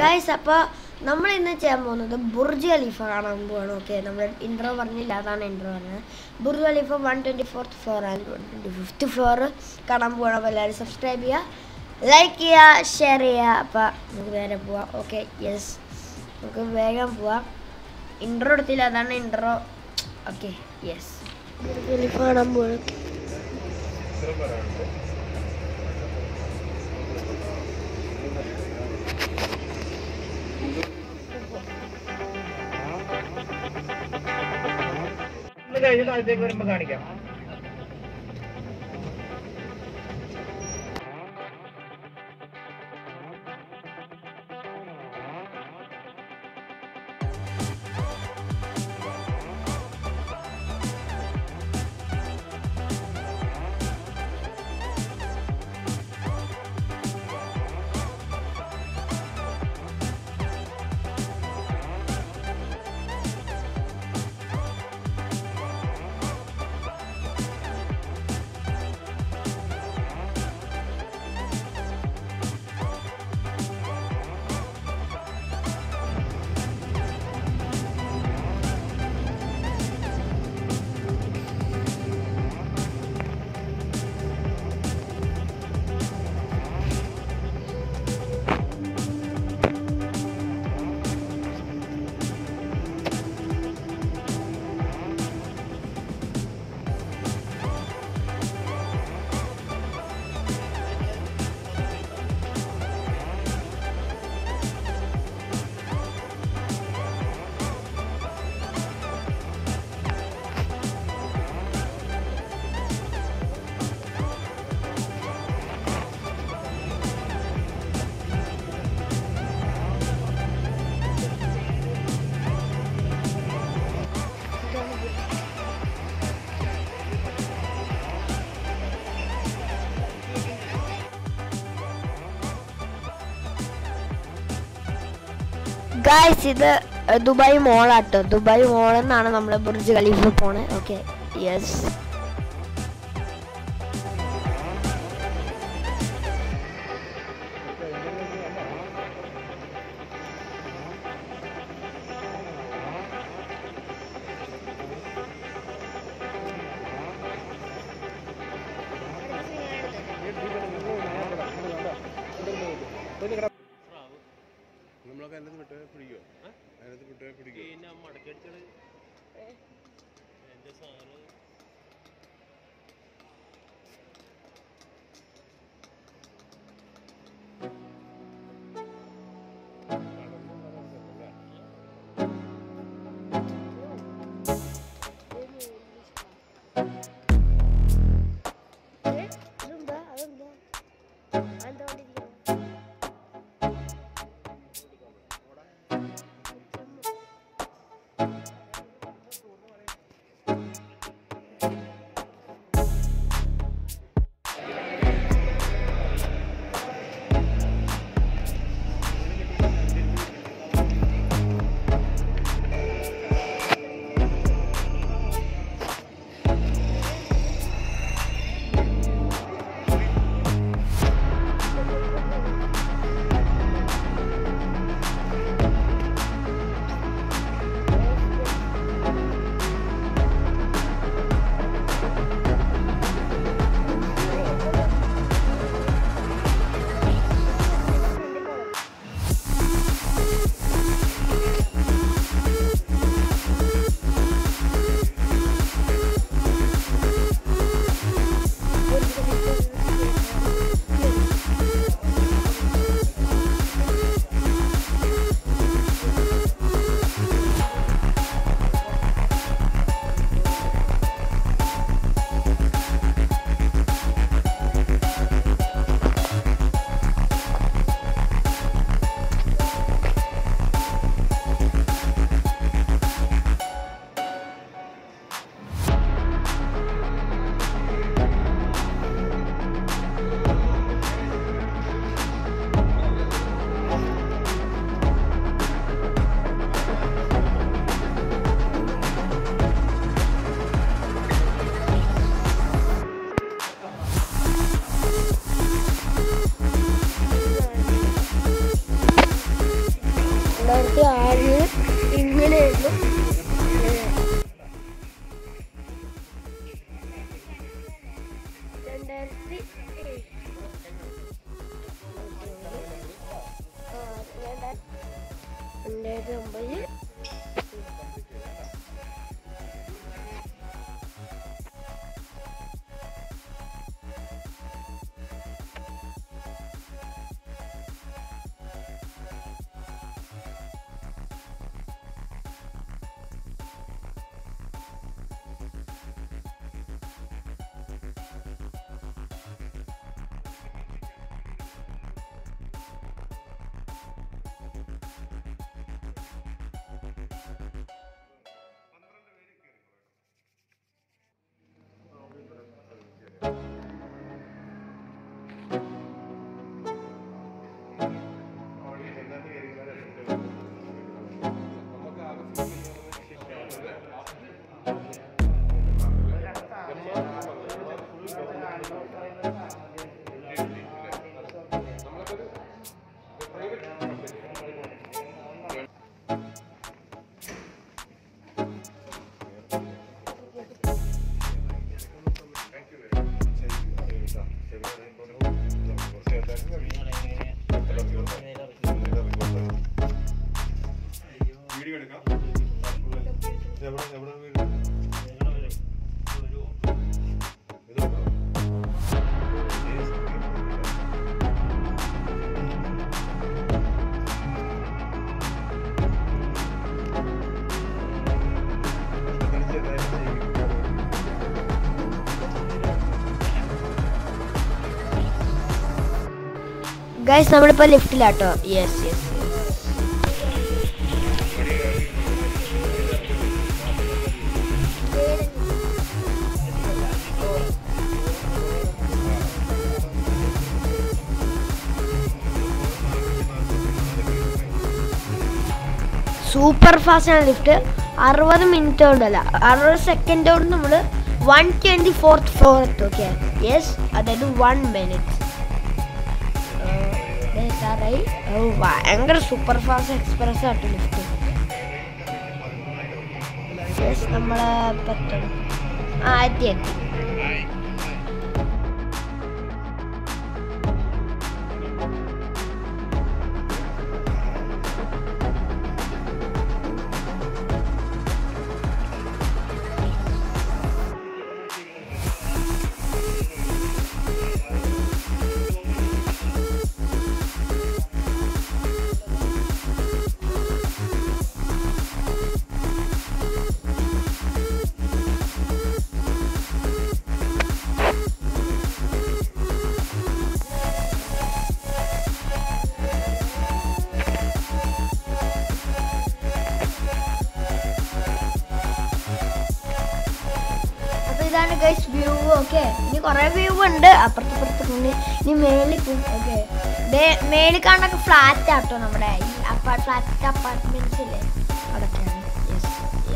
Guys അപ്പോൾ നമ്മൾ ഇന്ന് ചെയ്യാൻ പോകുന്നത് ബുർജ് ഖലീഫ കാണാൻ പോവാണ് ഓക്കെ നമ്മൾ ഇൻട്രോ പറഞ്ഞില്ല അതാണ് ഇൻട്രോ പറഞ്ഞത് Burj Khalifa one twenty fourth floor and one twenty fifth floor കാണാൻ പോവാണ് അപ്പോൾ എല്ലാവരും സബ്സ്ക്രൈബ് ചെയ്യുക ലൈക്ക് ചെയ്യുക ഷെയർ ചെയ്യുക അപ്പോൾ നമുക്ക് നേരെ പോവാം ഓക്കെ യെസ് നമുക്ക് വേഗം പോവാം ഇൻട്രോ എടുത്തില്ല അതാണ് intro okay yes Burj Khalifa കാണാൻ പോവാണ് ഒന്ന് കഴിഞ്ഞ് താഴത്തേക്ക് വരുമ്പോ കാണിക്കാം ഗായ്സ് ഇത് ദുബായ് മോളാട്ടോ ദുബായ് മോൾ എന്നാണ് നമ്മൾ ബുർജ് ഖലീഫ പോണേ ഓക്കെ യെസ് നമ്മളൊക്കെ അതിനകത്ത് വിട്ട് പിടിക്കുമോ അതിനകത്ത് വിട്ട് പിടിക്കുമോ പിന്നെ മടക്കടിച്ചത് എന്റെ സാറ് ആ രണ്ടായിരത്തി ആ, രണ്ടാ- രണ്ടായിരത്തി ഒമ്പത് വീഡിയോ എടുക്കാം എവിടെ എവിടെ വീട് ഇതുണ്ടോ ഗൈസ് നമ്മളിപ്പോ ലിഫ്റ്റിലാട്ടോ യെസ് യെസ് സൂപ്പർ ഫാസ്റ്റ് ആണ് ലിഫ്റ്റ് അറുപത് മിനിറ്റ് കൊണ്ടല്ല അറുപത് സെക്കൻഡ് കൊണ്ട് നമ്മൾ വൺ ട്വൻറ്റി ഫോർത്ത് ഫ്ലോർ എത്തും ഓക്കെ യെസ് അതായത് വൺ മിനിറ്റ് എത്താറായി ഓ ഭയങ്കര സൂപ്പർ ഫാസ്റ്റ് എക്സ്പ്രസ് ആട്ടോ ലിഫ്റ്റ് യെസ് നമ്മളെ പറ്റും ആ എത്തി എത്തി അപ്പൊ ഇതാണ് ഗൈസ് വ്യൂ ഓക്കെ ഇനി കുറെ വ്യൂ ഉണ്ട് അപ്പുറത്ത് ഇപ്പുറത്ത് ഉണ്ട് ഇനി മേളിൽ പോകും ഓക്കെ മേളിൽ കാണൊക്കെ ഫ്ലാറ്റ് ആട്ടോ നമ്മുടെ ഈ അപ്പാ ഫ്ലാറ്റ് അപ്പാർട്ട്മെന്റ്സ് ഇല്ലേ അതൊക്കെയാണ് യെസ്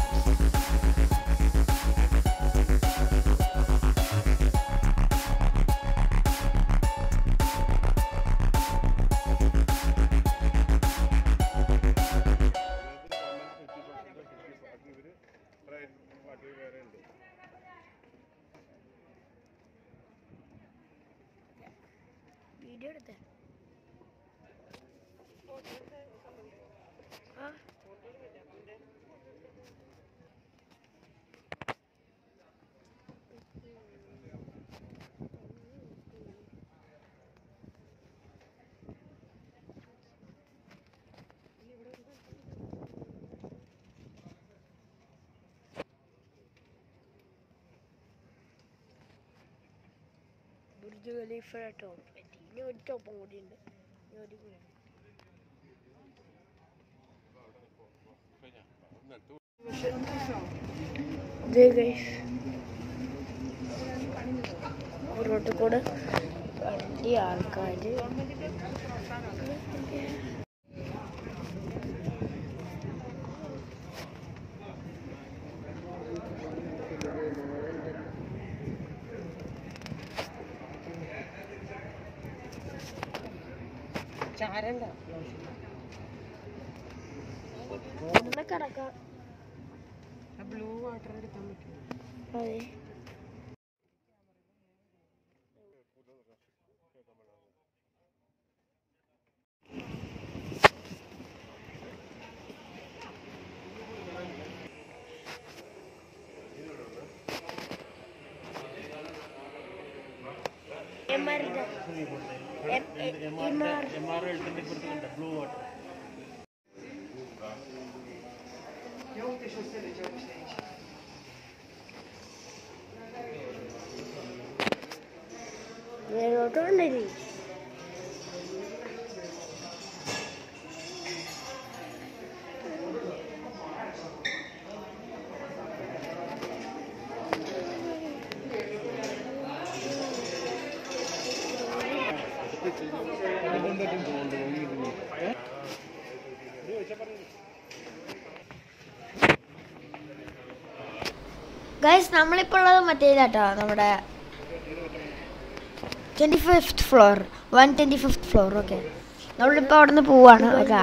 വീഡിയോ എടുത്തേ ആ ബുർജ് ഖലീഫ ടോപ്പ് എത്തി ഇനി ഒരു ടോപ്പും കൂടി ഉണ്ട് ഇനി ഒരു കൂടി ഉണ്ട്. ദേ guys. റോട്ടിൽ കൂടെ വണ്ടി ആൾക്കാര് ഒന്ന് കിടക്കാം ബ്ലൂ വാട്ടർ എടുക്കാൻ പറ്റും അതെ ബ്ലൂ വാട്ടർ വേറോട്ടുണ്ടല്ലേ ഗൈസ് നമ്മളിപ്പോൾ ഉള്ളത് മറ്റേതാട്ടോ നമ്മുടെ twenty fifth floor one twenty fifth floor okay നമ്മളിപ്പോൾ അവിടെ നിന്ന് പോവാണ് ഓക്കെ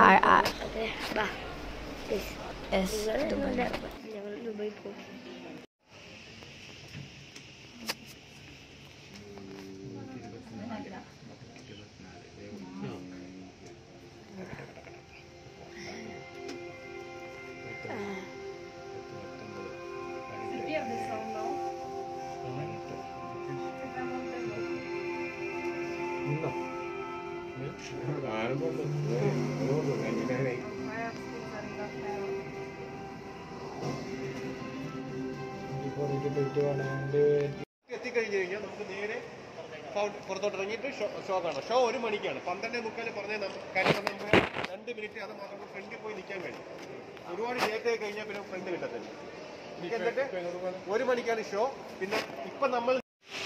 എത്തിക്കഴിഞ്ഞ് കഴിഞ്ഞാൽ നമുക്ക് നേരെ ഫൗ- പുറത്തോട്ട് ഇറങ്ങിയിട്ട് ഷോ ഷോ കാണാം ഷോ ഒരു മണിക്കാണ് പന്ത്രണ്ടേ മുക്കാൽ പറഞ്ഞ കാര്യം പറഞ്ഞാൽ നമുക്ക് രണ്ട് മിനിറ്റ് അത് മാത്രം ഫ്രണ്ടിൽ പോയി നിൽക്കാൻ കഴിയും ഒരുപാട് ലേറ്റ് ആയി കഴിഞ്ഞാൽ പിന്നെ ഫ്രണ്ട് കിട്ടത്തില്ല നമുക്ക് എന്നിട്ട് ഒരു മണിക്കാണ് ഷോ പിന്നെ ഇപ്പൊ നമ്മൾ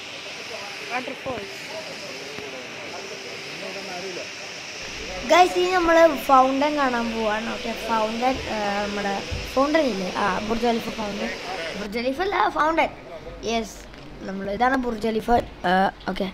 ഗൈസ് ഇനി നമ്മൾ ഫൗണ്ടൻ കാണാൻ പോവാണ് ഓക്കെ ഫൗണ്ടൻ നമ്മുടെ ഫൗണ്ടൻ ഇല്ലേ ആ Burj Khalifa fountain Burj Khalifa അല്ല ഫൗണ്ടൻ യെസ് നമ്മൾ ഇതാണ് ബുർജ് ഖലീഫ ഓക്കെ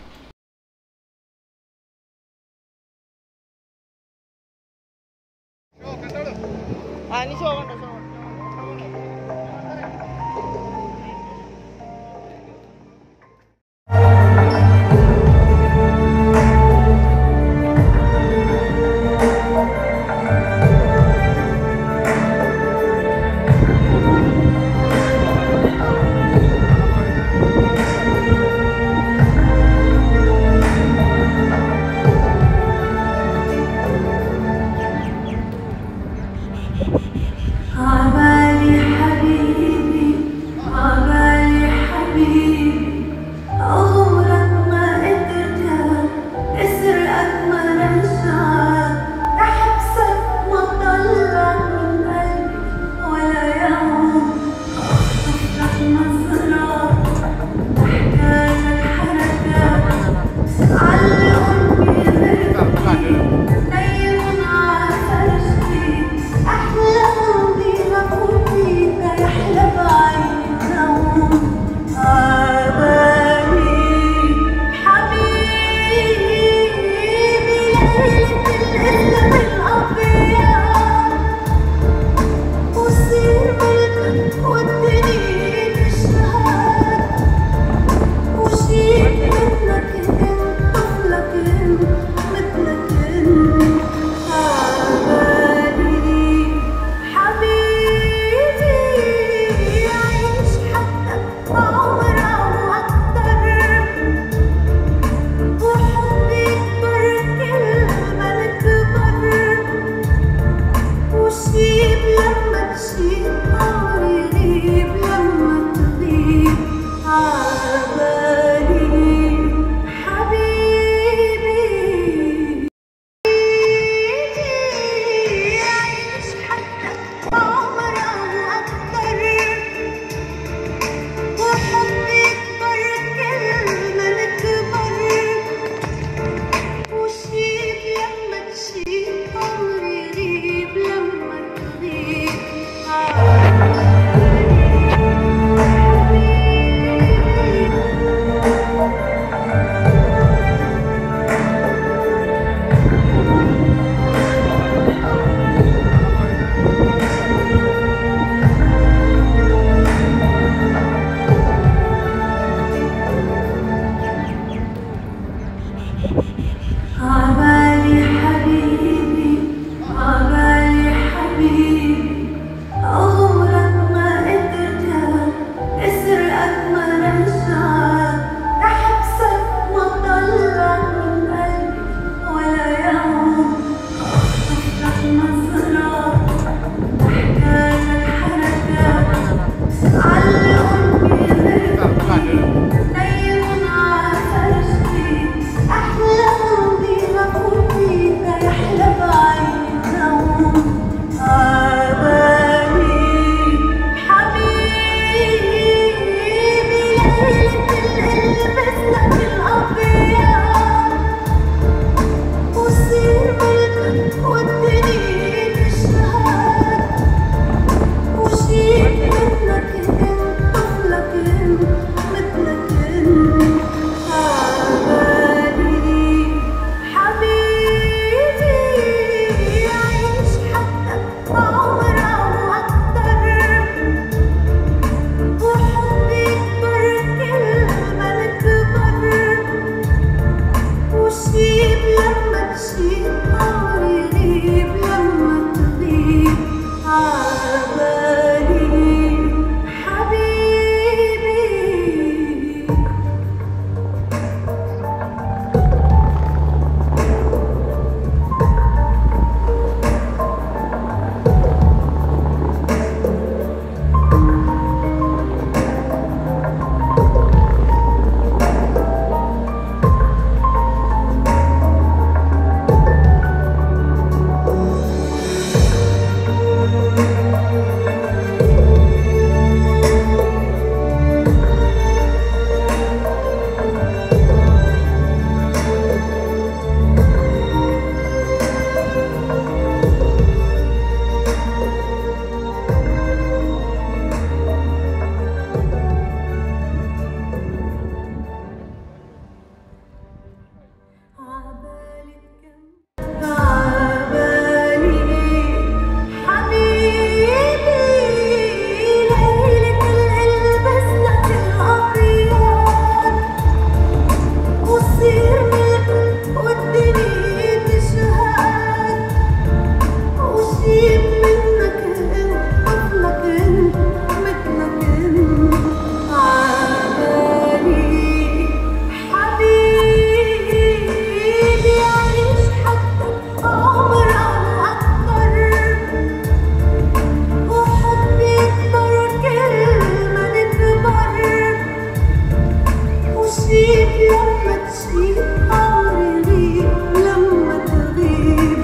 لما تسيب عمري لما تغيب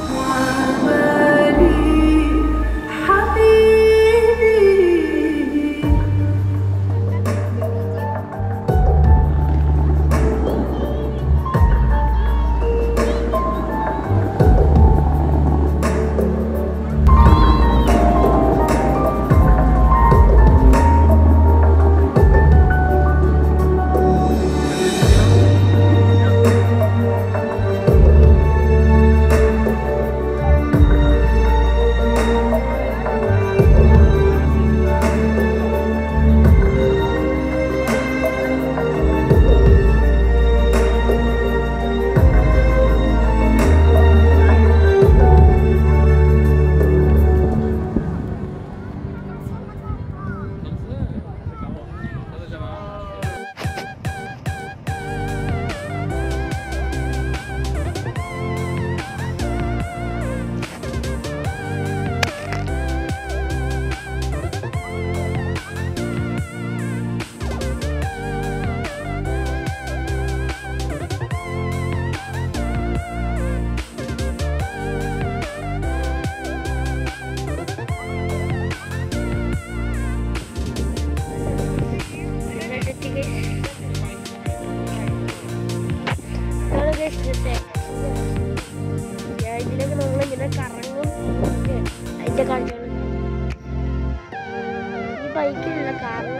عبالي حبيبي ഇതിലൊക്കെ നമ്മളിങ്ങനെ കറങ്ങും അതിന്റെ കാഴ്ചകൾ ഈ ബൈക്കിലുള്ള കാറ്